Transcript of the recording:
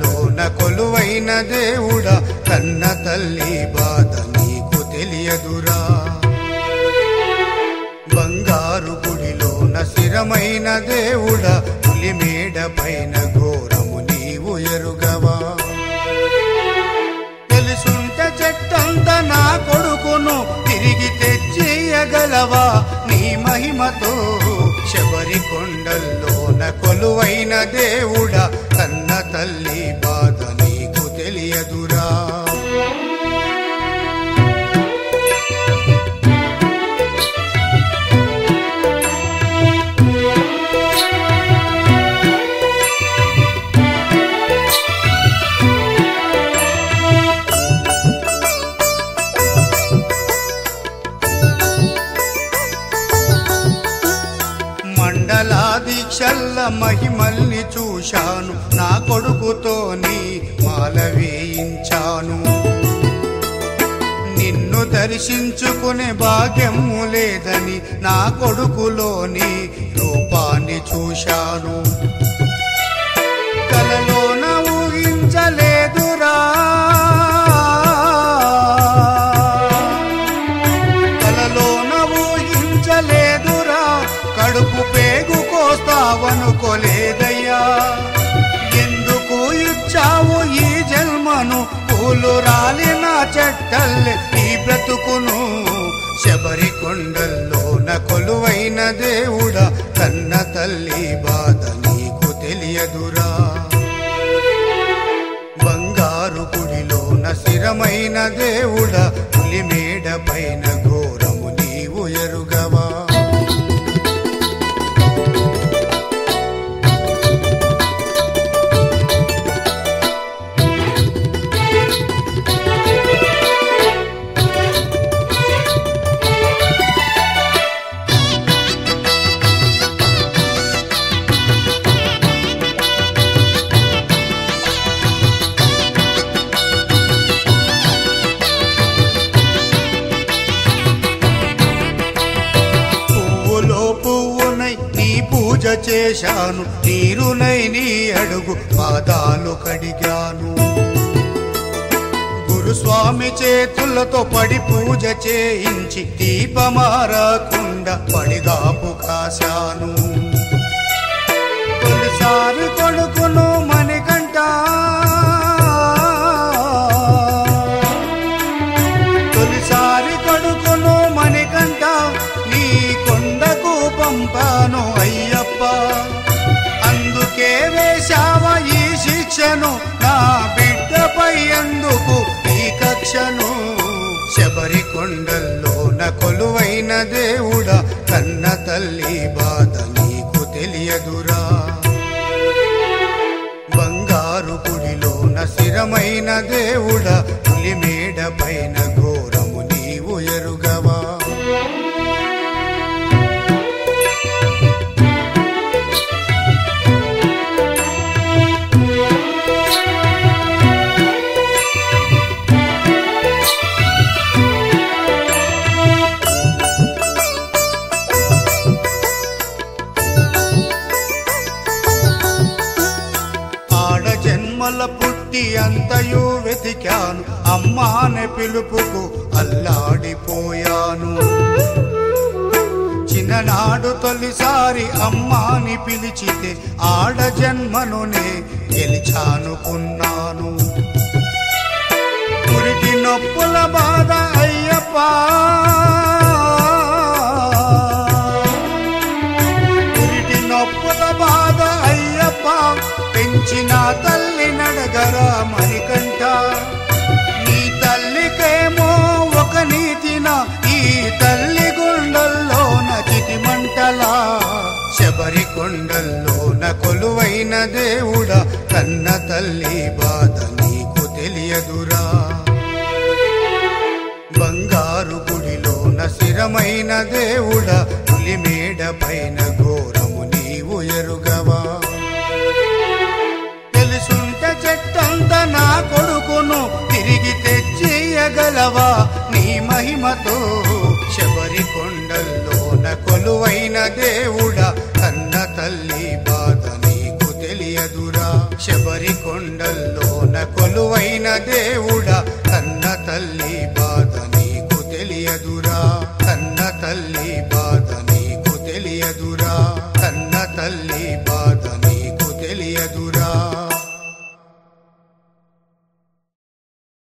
కొండల్లోన కొలువైన దేవుడా కన్న తల్లి బాధ నీకు తెలియదురా బంగారు గుడిలోన స్థిరమైన దేవుడా పులిమేడ పైన ఘోరము నీవు ఎరుగవా తెలుసుంటే చెట్టంత నా కొడుకును తిరిగి తెచ్చేయగలవా నీ మహిమతో శబరి కొండల్లోన కొలువైన దేవుడా కన్న తల్లి బాధ నీకు తెలియదురా మండలా దీక్షల్ల మహిమల్ని చూశాను నా కొడుకుతోని మాల వేయించాను నిన్ను దర్శించుకునే భాగ్యము లేదని నా కొడుకులోని రూపాన్ని చూశాను కలలోన ఊహించలేదురా కలలోన ఊహించలేదురా కడుపు పేగు కోస్తావనుకోలేదయ్యా ఎందుకు ఇచ్చావు ఈ జన్మను పూలు రాలిన చెట్టల్లే ఈ బ్రతుకును శబరి కొండల్లోన కొలువైన దేవుడా కన్న తల్లి బాధ నీకు తెలియదురా బంగారు గుడిలోన స్థిరమైన దేవుడా పులిమేడ పైన ఘోరము నీవు ఎరుగవా పువ్వులో పువ్వునై నీ పూజ చేశాను నీరునై నీ అడుగు పాదాలు కడిగాను గురుస్వామి చేతులతో పడి పూజ చేయించి దీపమారకుండా పడిగాపు కాశాను తొలిసారి కొడుకును మణికంట తొలిసారి కొడుకును మణికంట నీ కొండకు పంపాను అయ్యప్ప అందుకే వేశావ ఈ శిక్షను నా బిడ్డపై అందుకు ఈ కక్షను శబరి కొండల్లోన కొలువైన దేవుడా కన్న తల్లి బాధ నీకు తెలియదురా బంగారు గుడిలోన స్థిరమైన దేవుడా పులిమేడ పైన ఘోరము నీవు ఎరుగవా ఆడ జన్మల పుట్టి అంతయు వెతికాను అమ్మానే పిలుపుకు అల్లాడిపోయాను చిన్ననాడు తొలిసారి అమ్మాని పిలిచితే ఆడ జన్మనునే గెలిచానుకున్నాను పురిటి నొప్పుల బాధ అయ్యప్ప పురిటి నొప్పుల బాధ అయ్యప్ప పెంచిన తల్లి నడగరా మరికంట నీ తల్లికేమో ఒక నీతిన ఈ తల్లి గుండెల్లోన చితి మంటలా శబరి కొండల్లోన కొలువైన దేవుడా కన్న తల్లి బాధ నీకు తెలియదురా బంగారు గుడిలోన స్థిరమైన దేవుడా పులిమేడ పైన ఘోరము నీవు ఎరుగవా తెలుసుంటే చెట్టంత నా కొడుకును తిరిగి తెచ్చేయగలవా నీ మహిమతో శబరి కొండల్లోన కొలువైన దేవుడా కన్న తల్లి బాధ నీకు తెలియదురా శబరి కొండల్లోన కొలువైన దేవుడా కన్న తల్లి బాధ నీకు తెలియదురా కన్న తల్లి